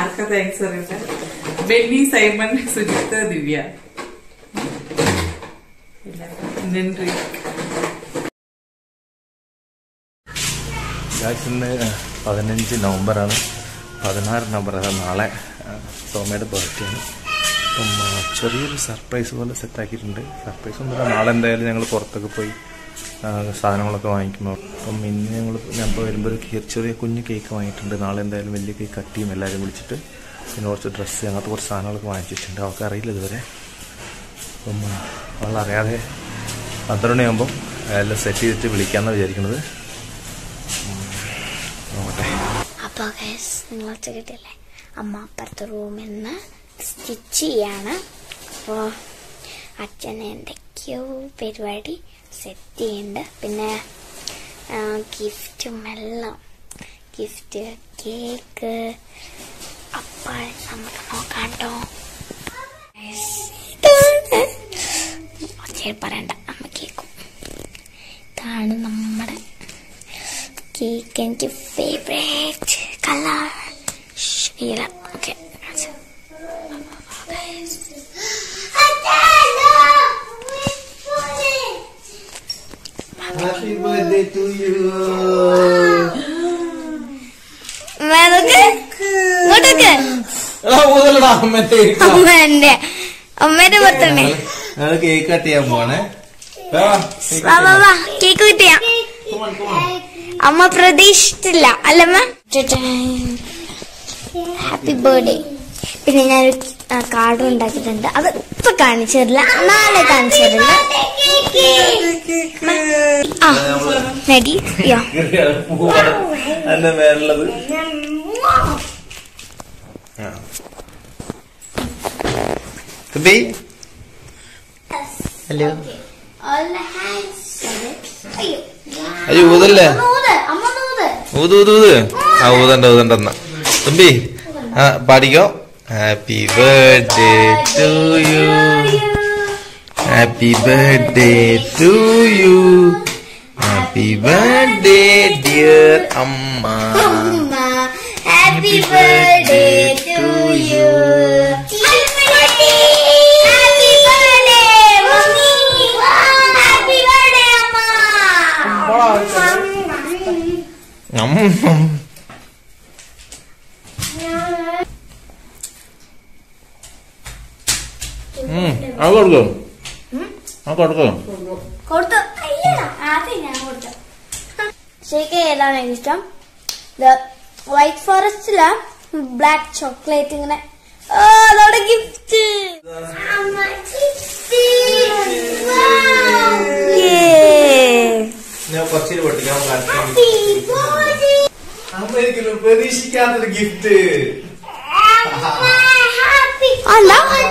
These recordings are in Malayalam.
ആർക്കാ താങ്ക്സ് പറയണ്ട ബെന്നി സൈമൺ സുജിത്ത് ദിവ്യ നന്ദി ഗായ്സ് ഇന്ന് പതിനഞ്ച് നവംബറാണ് പതിനാറ് നവംബർ അതായത് നാളെ ആ, സോമയുടെ ബർത്ത്ഡേയാണ് അപ്പം ആ, ചെറിയൊരു സർപ്രൈസ് പോലെ സെറ്റാക്കിയിട്ടുണ്ട് സർപ്രൈസ് ഒന്നുമില്ല നാളെ എന്തായാലും ഞങ്ങൾ പുറത്തൊക്കെ പോയി ആ, സാധനങ്ങളൊക്കെ വാങ്ങിക്കുമ്പോൾ അപ്പം ഇന്ന് ഞങ്ങൾ ഞാൻ ഇപ്പോൾ വരുമ്പോൾ ഒരു കേ- ചെറിയ കുഞ്ഞു കേക്ക് വാങ്ങിയിട്ടുണ്ട് നാളെ എന്തായാലും വലിയ കേക്ക് കട്ട് ചെയ്യും എല്ലാവരും വിളിച്ചിട്ട് പിന്നെ കുറച്ച് ഡ്രസ്സ് അങ്ങനത്തെ കുറച്ച് സാധനങ്ങളൊക്കെ വാങ്ങിച്ചിട്ടുണ്ട് അവൾക്ക് അറിയില്ല ഇതുവരെ അപ്പം ആ, അവളറിയാതെ പന്ത്രണ്ട് മണിയാകുമ്പോൾ എല്ലാം സെറ്റ് ചെയ്തിട്ട് വിളിക്കാമെന്നാണ് വിചാരിക്കുന്നത് നോക്കട്ടെ അപ്പോൾ ഗൈസ് നിങ്ങൾ കിട്ടില്ലേ അമ്മ അപ്പുറത്തെ റൂമിൽ നിന്ന് സ്റ്റിച്ച് ചെയ്യാണ് അപ്പോൾ അച്ഛൻ എന്തൊക്കെയോ പരിപാടി സെറ്റ് ചെയ്യുന്നുണ്ട് പിന്നെ ഗിഫ്റ്റും എല്ലാം ഗിഫ്റ്റ് കേക്ക് അപ്പോൾ നമുക്ക് നോക്കാം കേട്ടോ ഒച്ചയിൽ പറയണ്ട അമ്മ കേൾക്കും ഇതാണ് നമ്മുടെ കേക്ക് എനിക്ക് ഫേവറേറ്റ് കളർ നീല okay happy birthday to you ഇങ്ങോട്ടൊക്കെ മുതലടാ അമ്മന്റെ അമ്മേന്റെ അമ്മേന്റെ ബർത്ത്ഡേ ഞങ്ങള് കേക്ക് കട്ട് ചെയ്യാൻ പോവാണേ വാ, cake വാ cut വാ ചെയ്യാം. വാ കേക്ക് കിട്ടിയാ Come on, come on. അമ്മ പ്രതീക്ഷിച്ചില്ല അല്ലമ്മ ഹാപ്പി ബർത്ത്ഡേ പിന്നെ ഞാനൊരു കാർഡ് ഉണ്ടാക്കിയിട്ടുണ്ട് അത് ഇപ്പൊ കാണിച്ചു തരില്ല നാളെ കാണിച്ചു തരില്ല ആ റെഡി യോ പൂവാണ് അതിന്റെ മേലുള്ളത് തുമ്പി ഹലോ അയ്യോ അയ്യോ ഊതല്ലേ നൂത് അമ്മ നൂത് ഊത് ഊത് ഊത് ആ ഊതണ്ട ഊതണ്ട എന്നാ തുമ്പി ആ പാടിക്കോ happy birthday to you happy birthday to you happy birthday dear അമ്മ happy birthday to you happy birthday mummy happy birthday അമ്മ ഉം. ഉം, അത് കൊടുക്കും അത് കൊടുക്കും കൊടുത്തു ആദ്യം ഞാൻ കൊടുത്തു ശരിക്കും ഏതാണ് ഇഷ്ടം വൈറ്റ് ഫോറസ്റ്റില് ബ്ലാക്ക് ചോക്ലേറ്റ് ഇങ്ങനെ ആ, അതോടെ ഗിഫ്റ്റ് ഞാൻ കുറച്ചിട്ട് പൊട്ടിക്കാൻ അമ്മയൊരിക്കലും പ്രതീക്ഷിക്കാത്തൊരു ഗിഫ്റ്റ് അല്ല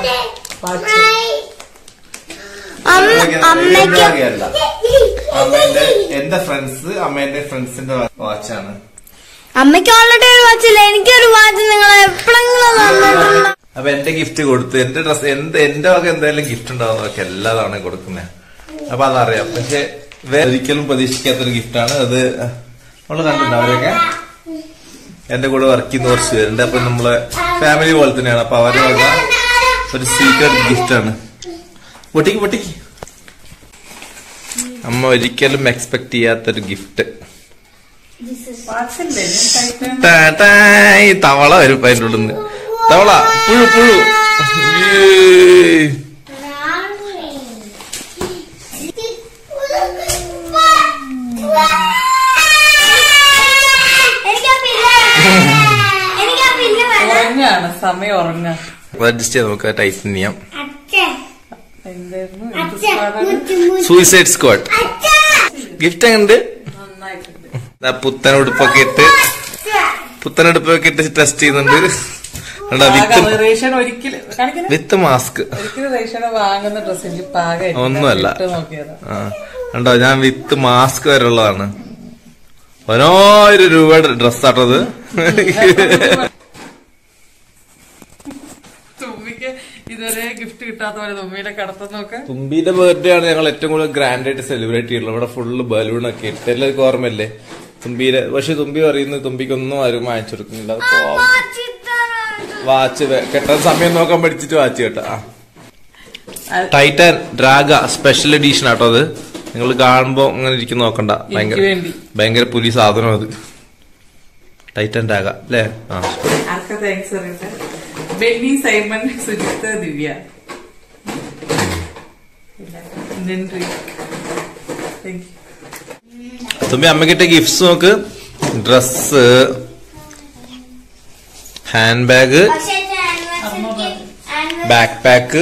അമ്മ അമ്മയ്ക്ക് അറിയാല്ല അമ്മേന്റെ എന്റെ ഫ്രണ്ട്സ് അമ്മേന്റെ ഫ്രണ്ട്സിന്റെ വാച്ചാണ് അമ്മയ്ക്ക് ഓൾറെഡി ഒരു വാച്ചില്ല എനിക്കൊരു വാച്ച് നിങ്ങൾ എപ്പോഴെങ്കിലും തന്നിട്ടുള്ള അപ്പൊ എന്റെ ഗിഫ്റ്റ് കൊടുത്ത് എന്റെ ഡ്രസ് എന്ത് എന്റെ വക എന്തായാലും ഗിഫ്റ്റ് ഉണ്ടാവുന്നതൊക്കെ എല്ലാ തവണ കൊടുക്കുന്നത് അപ്പൊ അതറിയാം പക്ഷെ വേറെ ഒരിക്കലും പ്രതീക്ഷിക്കാത്തൊരു ഗിഫ്റ്റാണ് അത് നമ്മള് കണ്ടിട്ടുണ്ട് അവരൊക്കെ എന്റെ കൂടെ വർക്ക് ചെയ്യുന്ന കുറച്ച് പേരുണ്ട് അപ്പൊ നമ്മളെ ഫാമിലി പോലെ തന്നെയാണ് അപ്പൊ അവരെ വക ഒരു സീക്രട്ട് ഗിഫ്റ്റ് ആണ് പൊട്ടിക്ക് പൊട്ടിക്ക് അമ്മ ഒരിക്കലും എക്സ്പെക്ട് ചെയ്യാത്തൊരു ഗിഫ്റ്റ് വാച്ചില്ലേ ഞാൻ കഴിക്കാൻ ടായ് തവള വരും അതിൻ്റെ ഉള്ളിൽ നിന്ന് തവള പുഴു പുഴു ഏയ്. ഉറങ്ങാണ് സമയം ഉറങ്ങാ അപ്പൊ അഡ്ജസ്റ്റ് ചെയ്ത് നമുക്ക് ടൈറ്റൻ ചെയ്യാം എന്തായിരുന്നു എന്ത് സ്ക്വാഡാണ്? സൂയിസൈഡ് സ്ക്വാഡ് ഗിഫ്റ്റ് എങ്ങനെയുണ്ട് നന്നായിട്ടുണ്ട് ദാ പുത്തൻ ഉടുപ്പൊക്കെ ഇട്ട് പുത്തൻ ഉടുപ്പൊക്കെ ഇട്ട് ടെസ്റ്റ് ചെയ്യുന്നുണ്ട് കണ്ടോ വിത്ത് പാകം റേഷൻ ഒരിക്കലും കാണിക്കുന്നത് വിത്ത് മാസ്ക് ഒരിക്കലും റേഷൻ വാങ്ങുന്ന ഡ്രസ് എനിക്ക് പാകം ഒന്നുമല്ല. നോക്കിയതാ ആ കണ്ടോ ഞാൻ വിത്ത് മാസ്ക് വരെ ഉള്ളതാണ് പതിനായിരം രൂപയുടെ ഡ്രസ്സാട്ടത് തുമ്മിക്ക് ഇതുവരെ ഗിഫ്റ്റ് കിട്ടാത്ത പോലെ തുമ്മിയുടെ കടത്തു നോക്ക് തുമ്പിയുടെ ബർത്ത്ഡേ ആണ് ഞങ്ങൾ ഏറ്റവും കൂടുതൽ ഗ്രാൻഡ് ആയിട്ട് സെലിബ്രേറ്റ് ചെയ്യുള്ളത് ഇവിടെ ഫുള്ള് ബലൂൺ ഒക്കെ ഇട്ട് എല്ലാവർക്കും ഓർമ്മയില്ലേ തുമ്പിയുടെ പക്ഷെ തുമ്പി പറയുന്നത് തുമ്പിക്ക് ഒന്നും ആരും വാങ്ങിച്ചു കൊടുക്കുന്നില്ല അത് പാവം. വാച്ച് കെട്ടാൻ സമയം നോക്കാൻ പഠിച്ചിട്ട് വാച്ച് കേട്ടാ അത് ടൈറ്റൻ ഡ്രാഗ സ്പെഷ്യൽ എഡീഷൻ ആട്ടോ അത് നിങ്ങൾ കാണുമ്പോ അങ്ങനെ ഇരിക്കുന്ന നോക്കണ്ട ഭയങ്കര വേണ്ടി. ഭയങ്കര പുലി സാധനം അത് ടൈറ്റൻ ഡ്രാഗ അല്ലേ ആ ആർക്കാ താങ്ക്സ് പറയട്ടെ Benny Simon Sujith Divya Indian thank you Thumbi അമ്മക്കിட்ட ഗിഫ്റ്റ്സ് നോക്ക് dress handbag backpack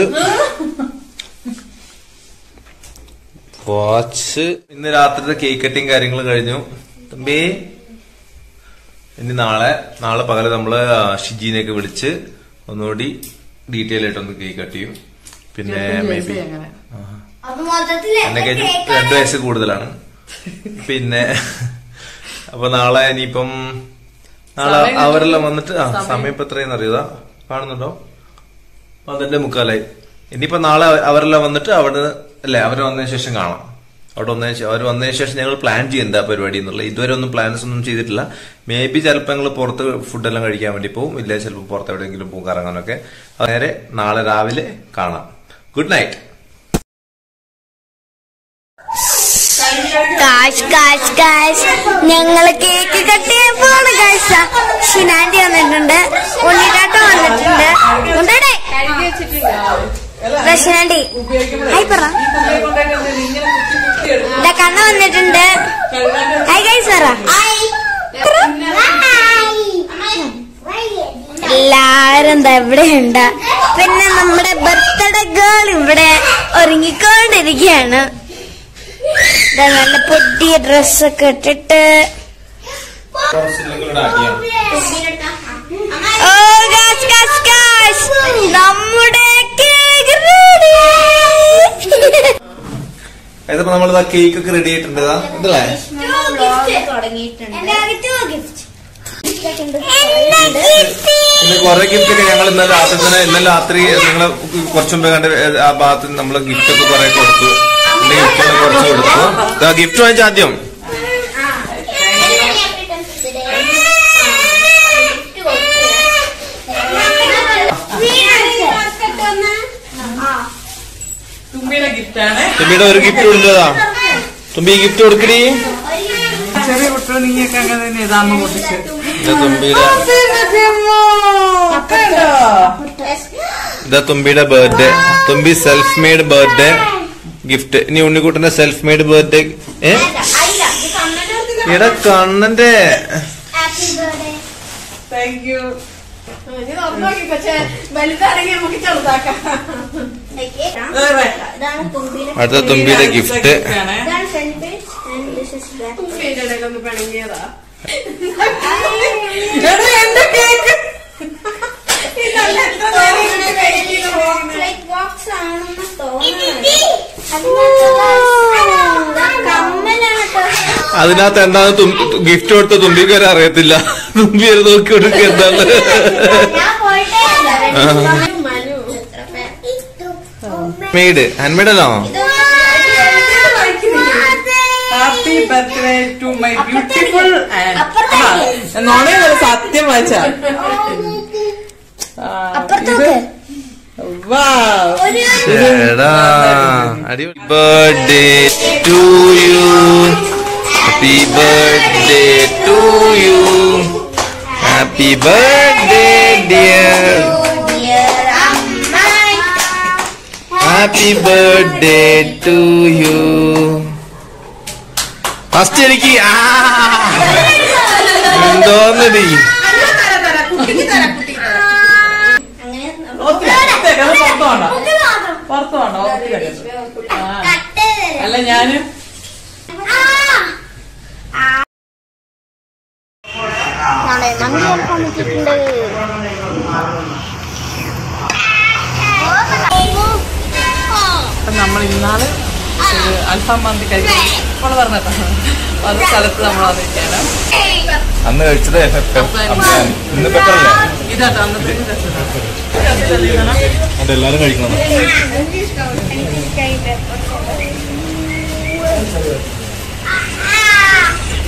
watch ഇന്ന് രാത്രിത്തെ കേക്ക് കട്ടിങ് കാര്യങ്ങൾ കഴിഞ്ഞു തമ്പി ഇനി നാളെ നാളെ പകല് നമ്മള് ഷിജീനെയൊക്കെ വിളിച്ച് ഒന്നുകൂടി ഡീറ്റെയിൽ ആയിട്ട് ഒന്ന് കേക്ക് കട്ട് ചെയ്യും പിന്നെ മേ ബി അങ്ങനെ അപ്പൊ മൊത്തത്തില് എന്നെ കഴിഞ്ഞ് രണ്ടു വയസ്സ് കൂടുതലാണ് പിന്നെ അപ്പൊ നാളെ ഇനിയിപ്പം നാളെ സമയം അവരെല്ലാം വന്നിട്ട് ആ സമയം. സമയം ഇപ്പൊ എത്രയെന്ന് അറിയുക കാണുന്നുണ്ടോ പന്ത്രണ്ട് മുക്കാലായി ഇനിയിപ്പോ നാളെ അവ- അവരെല്ലാം വന്നിട്ട് അവിടെ അല്ലെ അവർ വന്നതിന് ശേഷം കാണാം അവിടെ വന്നതിന് ശേഷം അവർ വന്നതിന് ശേഷം ഞങ്ങൾ പ്ലാൻ ചെയ്യും എന്താ പരിപാടി എന്നുള്ളത് ഇതുവരെ ഒന്നും പ്ലാൻസ് ഒന്നും ചെയ്തിട്ടില്ല മേ ബി ചിലപ്പോൾ ഞങ്ങൾ പുറത്ത് ഫുഡെല്ലാം കഴിക്കാൻ വേണ്ടി പോകും ഇല്ല ചിലപ്പോൾ പുറത്ത് എവിടെയെങ്കിലും പോകും കറങ്ങാനൊക്കെ അത് നേരെ നാളെ രാവിലെ കാണാം ഗുഡ് നൈറ്റ് കാശ് കാശ് കാശ് ഞങ്ങള് കേക്ക് കട്ട് ചെയ്യാൻ പോണ് കാശ ഷിനാൻഡി വന്നിട്ടുണ്ട് ഉണ്ണിട്ടാട്ട വന്നിട്ടുണ്ട് ഉണ്ടേ ഷിനാൻഡി ഹായ് പറ ഇതാ കണ്ണ വന്നിട്ടുണ്ട് ഹായ് ഗൈസ് പറ എല്ലാരും എന്താ ഇവിടെ ഉണ്ട് പിന്നെ നമ്മുടെ ബർത്ത്ഡേ ഗേൾ ഇവിടെ ഒരുങ്ങിക്കൊണ്ടിരിക്കുകയാണ് ഇതാ നല്ല പുതിയ ഡ്രസ്സൊക്കെ ഇട്ടിട്ട് ഓ ഗാസ് ഗാസ് ഗാസ് നമ്മുടെ കേക്ക് റെഡി ഇതിപ്പോ നമ്മൾ കേക്ക് ഒക്കെ റെഡി ആയിട്ടുണ്ട് ഇതാ. ഇതല്ലേ പിന്നെ കുറെ ഗിഫ്റ്റ് ഒക്കെ ഞങ്ങൾ ഇന്നലെ രാത്രി തന്നെ ഇന്നലെ രാത്രി നിങ്ങൾ കുറച്ചു മുമ്പ് കണ്ട് ആ ഭാഗത്ത് നമ്മൾ ഗിഫ്റ്റ് ഒക്കെ കുറെ കൊടുത്തു എന്റെ ഗിഫ്റ്റ് ഒക്കെ കുറച്ച് കൊടുത്തു ഗിഫ്റ്റ് വാങ്ങിച്ച ആദ്യം തുമ്പിയുടെ ഗിഫ്റ്റ് ആണ് തുമ്പിയുടെ ഒരു ഗിഫ്റ്റ് കൊടുത്തതാ തുമ്പി ഗിഫ്റ്റ് കൊടുക്കടി ചെറിയ കുട്ടികൾ നീയൊക്കെ അങ്ങനെ തന്നെ ഇതാന്ന് പൊട്ടിച്ച് ഇതാ തുമ്പിയുടെ കണ്ടോ ഇതാ തുമ്പിയുടെ birthday Thumbi self made birthday gift ഇനി ഉണ്ണിക്കുട്ടന്റെ സെൽഫ് മെയ്ഡ് ബർത്ത്ഡേ ഏ എടാ കണ്ണന്റെ താങ്ക് യു വലുതാണെങ്കിൽ നമുക്ക് ചെറുതാക്കാം അടുത്ത തുമ്പിയുടെ ഗിഫ്റ്റ് ആണ് തുമ്പിയുടെ ഇടയിലൊന്ന് പിണങ്ങിയതാ എടാ, എന്റെ കേക്ക് ഇതല്ല എത്ര നേരം ഇങ്ങനെ വെയിറ്റ് ചെയ്ത് പോകുന്നത് കമ്മലാണ് അതിനകത്ത് എന്താണ് ഗിഫ്റ്റ് കൊടുത്ത തുമ്പിക്ക് വരെ അറിയത്തില്ല തുമ്പി ഒരു നോക്കി കൊടുക്കുക എന്താണ് ഞാൻ പോയിട്ടേ മനു മെയ്ഡ് ഹാൻഡ്മെയ്ഡാണോ happy birthday to my beautiful നോണേന്നല്ല സത്യം വായിച്ച അപ്പുറത്തോട്ട് എടാ അടിപൊളി birthday to you happy birthday to you happy birthday dear happy birthday to you first എനിക്ക് ആ എന്തോന്നടി കുട്ടിക്ക് തരാം കുട്ടിക്ക് പുറത്തു വേണ്ട പുറത്തു വേണ്ട ഓക്കെ അല്ല ഞാന് മന്തി അൽഫാം വെച്ചിട്ടുണ്ട് അപ്പൊ നമ്മൾ ഇന്നാള് ഒരു അൽഫാം മന്തി കഴിക്കാൻ നമ്മൾ പറഞ്ഞോ അത് സ്ഥലത്ത് നമ്മൾ വന്നിരിക്കാണ് അന്ന് കഴിച്ചത് ഇന്ന് പെപ്പറല്ലേ ഇതാട്ടോ അന്നത്തെ രസം. അത് എല്ലാരും കഴിക്കണം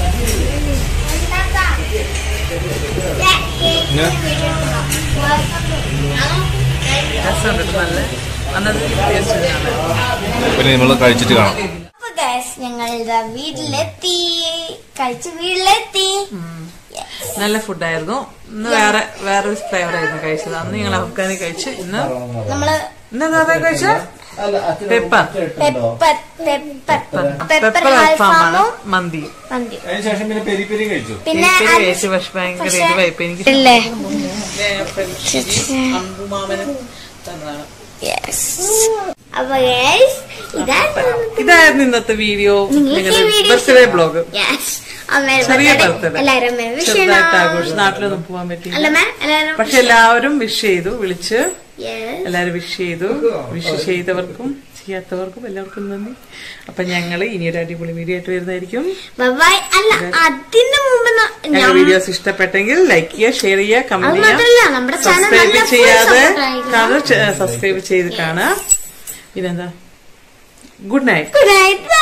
Yeah. രസമുണ്ട് നല്ല അന്നത് ടേസ്റ്റ് തന്നെയാണ് പിന്നെ നമ്മൾ കഴിച്ചിട്ട് കാണാം അപ്പൊ ഗൈസ് ഞങ്ങൾ ഇതാ വീട്ടിലെത്തി കഴിച്ച് വീട്ടിലെത്തി നല്ല ഫുഡായിരുന്നു ഇന്ന് വേറെ വേറെ ഫ്ലേവർ ആയിരുന്നു കഴിച്ചത് അന്ന് ഞങ്ങൾ അഫ്ഗാനി കഴിച്ച് ഇന്ന് നമ്മള് ഇന്ന് എന്താ കഴിച്ച pepper pepper pepper pepper pepper അൽഫാമാണ് അൽഫാമും മന്തി മന്തി അതിനുശേഷം പിന്നെ പെരി പെരി കഴിച്ചു പിന്നെ പേര് അത് കഴിച്ച് പക്ഷെ ഭയങ്കര പക്ഷേ- എരിവായിപ്പോ എനിക്ക് ഇല്ലേ അമ്പുമാമന് തന്നതാണ് യെസ് അപ്പൊ ഗൈസ് ഇതാണ് ഇതായിരുന്നു ഇന്നത്തെ വീഡിയോ നിങ്ങൾക്ക് ഈ നിങ്ങളുടെ വീഡിയോ ബർത്ത്ഡേ ബ്ലോഗ് യെസ് അമ്മയുടെ ചെറിയ birthday. ബർത്ത്ഡേ എല്ലാവരും അമ്മയെ wish ചെറുതായിട്ട് ചെയ്യണം. ആഘോഷം നാട്ടിലൊന്നും പോകാൻ പറ്റില്ല അല്ല മേ എല്ലാവരും പക്ഷെ എല്ലാവരും വിഷ് ചെയ്തു വിളിച്ച് Yes. എല്ലാരും വിഷ് ചെയ്തു വിഷ് ചെയ്തവർക്കും ചെയ്യാത്തവർക്കും എല്ലാവർക്കും നന്ദി അപ്പൊ ഞങ്ങള് ഇനിയൊരു അടിപൊളി വീഡിയോ ആയിട്ട് വരുന്നതായിരിക്കും Bye bye. അല്ല അതിന് മുമ്പ് ന- ഞങ്ങളുടെ ഞാൻ- വീഡിയോസ് ഇഷ്ടപ്പെട്ടെങ്കിൽ ലൈക്ക് ചെയ്യുക ഷെയർ ചെയ്യുക അത് കമന്റ് മാത്രല്ല നമ്മുടെ ചാനൽ സബ്സ്ക്രൈബ് നല്ല full ചെയ്യാതെ support ആയിരിക്കണം. സബ്സ്ക്രൈബ് ചെയ്ത് കാണുക പിന്നെന്താ ഗുഡ് നൈറ്റ് Good night.